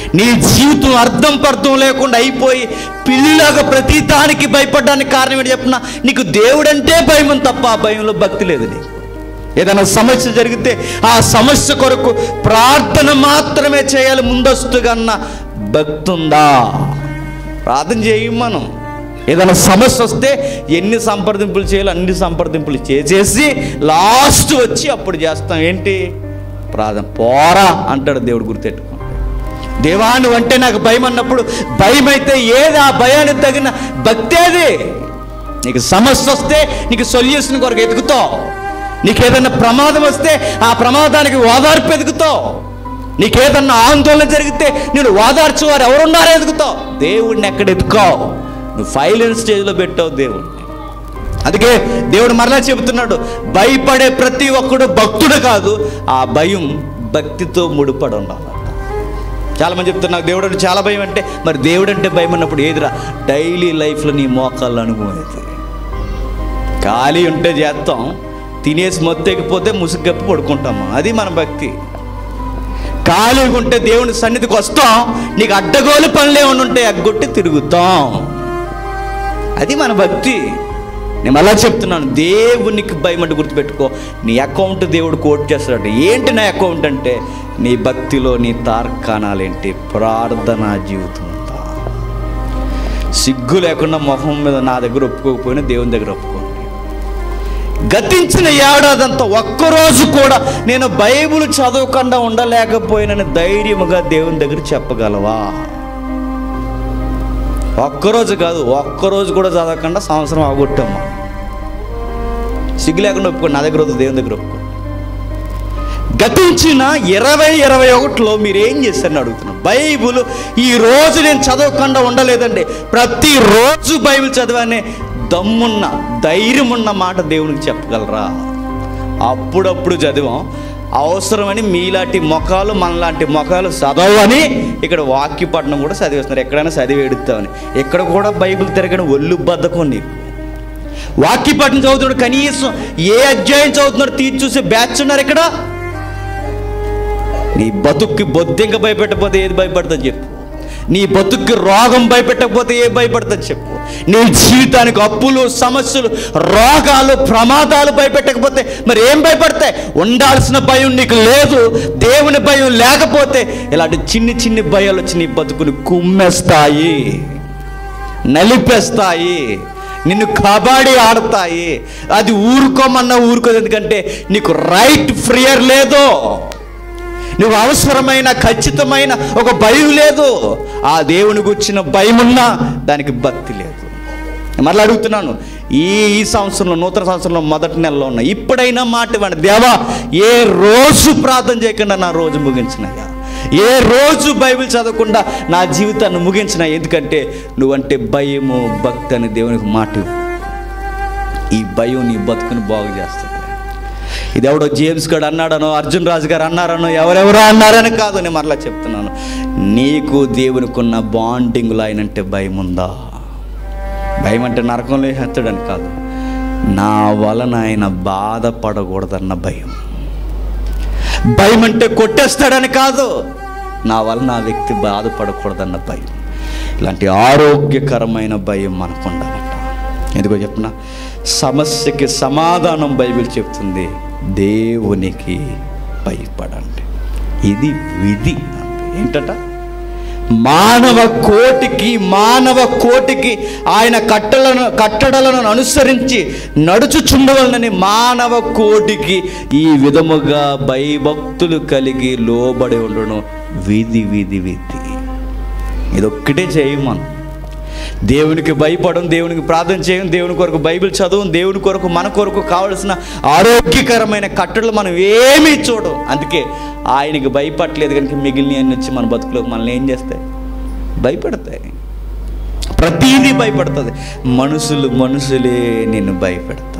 నీ జీవితం అర్థం పర్థం లేకుండా అయిపోయి పిల్లిలాగా ప్రతి దానికి భయపడడానికి కారణం ఏంటి చెప్పిన నీకు దేవుడంటే భయం తప్ప ఆ భయంలో భక్తి లేదు నీకు ఏదైనా సమస్య జరిగితే ఆ సమస్య కొరకు ప్రార్థన మాత్రమే చేయాలి ముందస్తుగా అన్న భక్తి ఉందా ప్రార్థన చేయం మనం ఏదైనా సమస్య వస్తే ఎన్ని సంప్రదింపులు చేయాలో అన్ని సంప్రదింపులు చేసేసి లాస్ట్ వచ్చి అప్పుడు చేస్తాం ఏంటి ప్రార్థన పోరా అంటాడు దేవుడు గుర్తెట్టుకో దేవా నువ్వు అంటే నాకు భయం అన్నప్పుడు భయం అయితే ఏది ఆ భయానికి తగిన భక్తి అది నీకు సమస్య వస్తే నీకు సొల్యూషన్ కొరకు ఎదుగుతావు నీకు ఏదైనా ప్రమాదం వస్తే ఆ ప్రమాదానికి ఓదార్పు ఎదుగుతావు నీకేదన్నా ఆందోళన జరిగితే నేను ఓదార్చు వారు ఎవరున్నారో ఎదుగుతావు దేవుడిని ఎక్కడ ఎదుకోవు నువ్వు ఫైలెన్స్ స్టేజ్లో పెట్టావు దేవుడిని అందుకే దేవుడు మరలా చెబుతున్నాడు భయపడే ప్రతి ఒక్కడు భక్తుడు కాదు ఆ భయం భక్తితో ముడిపడి ఉండాలట చాలా మంది చెప్తున్నారు నాకు దేవుడు అంటే చాలా భయం అంటే మరి దేవుడు అంటే భయం అన్నప్పుడు ఏదిరా డైలీ లైఫ్లో నీ మోకాళ్ళు అనుభవం అవుతుంది ఖాళీ ఉంటే చేస్తాం తినేసి మొత్తెక్కిపోతే ముసుగప్పి పడుకుంటాము అది మన భక్తి ఖాళీగా ఉంటే దేవుని సన్నిధికి వస్తాం నీకు అడ్డగోలు పనులు ఏమైనా ఉంటే అగ్గొట్టి తిరుగుతాం అది మన భక్తి నేను అలా చెప్తున్నాను దేవునికి భయం అంటే గుర్తుపెట్టుకో నీ అకౌంట్ దేవుడు కోట్ చేస్తాడు ఏంటి నా అకౌంట్ అంటే నీ భక్తిలో నీ తార్కాణాలేంటి ప్రార్థనా జీవితం ఉందా సిగ్గు లేకుండా మొహం మీద నా దగ్గర ఒప్పుకోకపోయినా దేవుని దగ్గర ఒప్పుకోండి గతించిన ఏడాదంతా ఒక్కరోజు కూడా నేను బైబిల్ చదవకుండా ఉండలేకపోయినని ధైర్యముగా దేవుని దగ్గర చెప్పగలవా ఒక్కరోజు కాదు ఒక్కరోజు కూడా చదవకుండా సంవత్సరం ఆగొట్టామ్మా సిగ్గు లేకుండా ఒప్పుకోండి నా దగ్గర వద్దు దేవుని దగ్గర ఒప్పుకోండి గతించిన ఇరవై ఇరవై ఒకటిలో మీరు ఏం చేస్తారని అడుగుతున్నాను బైబుల్ ఈ రోజు నేను చదవకుండా ఉండలేదండి ప్రతిరోజు బైబిల్ చదివానే దమ్మున్న ధైర్యం ఉన్న మాట దేవునికి చెప్పగలరా అప్పుడప్పుడు చదివాం అవసరమని మీలాంటి మొఖాలు మనలాంటి మొఖాలు చదవని ఇక్కడ వాక్యపట్నం కూడా చదివేస్తున్నారు ఎక్కడైనా చదివి ఎడుతామని ఇక్కడ కూడా బైబిల్ తిరగని ఒళ్ళు బద్దకం నీకు వాక్యపట్నం చదువుతున్నాడు కనీసం ఏ అధ్యాయం చదువుతున్నాడు తీర్చి చూసే బ్యాచ్ ఉన్నారు ఇక్కడ నీ బతుక్కి బొద్దింక భయపెట్టకపోతే ఏది భయపడుతుంది చెప్పు నీ బతుక్కి రోగం భయపెట్టకపోతే ఏ భయపడుతుంది చెప్పు నీ జీవితానికి అప్పులు సమస్యలు రోగాలు ప్రమాదాలు భయపెట్టకపోతే మరి ఏం భయపడతాయి ఉండాల్సిన భయం నీకు లేదు దేవుని భయం లేకపోతే ఇలాంటి చిన్ని చిన్ని భయాలు వచ్చి నీ బతుకుని కుమ్మేస్తాయి నలిపేస్తాయి నిన్ను కబాడీ ఆడతాయి అది ఊరుకోమన్నా ఊరుకోదు ఎందుకంటే నీకు రైట్ ఫ్రియర్ లేదు నువ్వు అవసరమైన ఖచ్చితమైన ఒక భయం లేదు ఆ దేవుని గుర్చిన భయం ఉన్నా దానికి భక్తి లేదు మరలా అడుగుతున్నాను ఈ ఈ సంవత్సరంలో నూతన సంవత్సరంలో మొదటి నెలలో ఉన్న ఇప్పుడైనా మాట ఇవ్వండి దేవా ఏ రోజు ప్రార్థన చేయకుండా నా రోజు ముగించినయ్యా ఏ రోజు బైబిల్ చదవకుండా నా జీవితాన్ని ముగించిన ఎందుకంటే నువ్వంటే భయము భక్తి అని దేవునికి మాట ఇవ్వు. ఈ భయం నీ బతుకుని బాగు చేస్తుంది ఇది ఎవడో జేమ్స్ గడ్ అన్నాడనో అర్జున్ రాజు గారు అన్నారనో ఎవరెవరో అన్నారని కాదు నేను మరలా చెప్తున్నాను నీకు దేవునికి ఉన్న బాండింగ్లో ఆయనంటే భయం ఉందా భయం అంటే నరకంలో హెత్తడని కాదు నా వలన ఆయన బాధపడకూడదన్న భయం భయం అంటే కొట్టేస్తాడని కాదు నా వలన ఆ వ్యక్తి బాధపడకూడదన్న భయం ఇలాంటి ఆరోగ్యకరమైన భయం మనకు ఉండాలట ఎందుకో చెప్పిన సమస్యకి సమాధానం బైబిల్ చెప్తుంది దేవునికి భయపడండి ఇది విధి ఏంటట మానవ కోటికి మానవ కోటికి ఆయన కట్టలను కట్టడలను అనుసరించి నడుచుచుండవలనని మానవ కోటికి ఈ విధముగా భయభక్తులు కలిగి లోబడి ఉండను విధి విధి విధి ఇదొక్కటే చేయం మనం దేవునికి భయపడం దేవునికి ప్రార్థన చేయం దేవుని కొరకు బైబిల్ చదవం దేవుని కొరకు మన కొరకు కావలసిన ఆరోగ్యకరమైన కట్టడలు మనం ఏమీ చూడం అందుకే ఆయనకి భయపడలేదు కనుక మిగిలిన అన్ని వచ్చి మన బతుకులోకి మనల్ని ఏం చేస్తాయి భయపడతాయి ప్రతీదీ భయపడుతుంది మనుషులు మనుషులే నిన్ను భయపెడతారు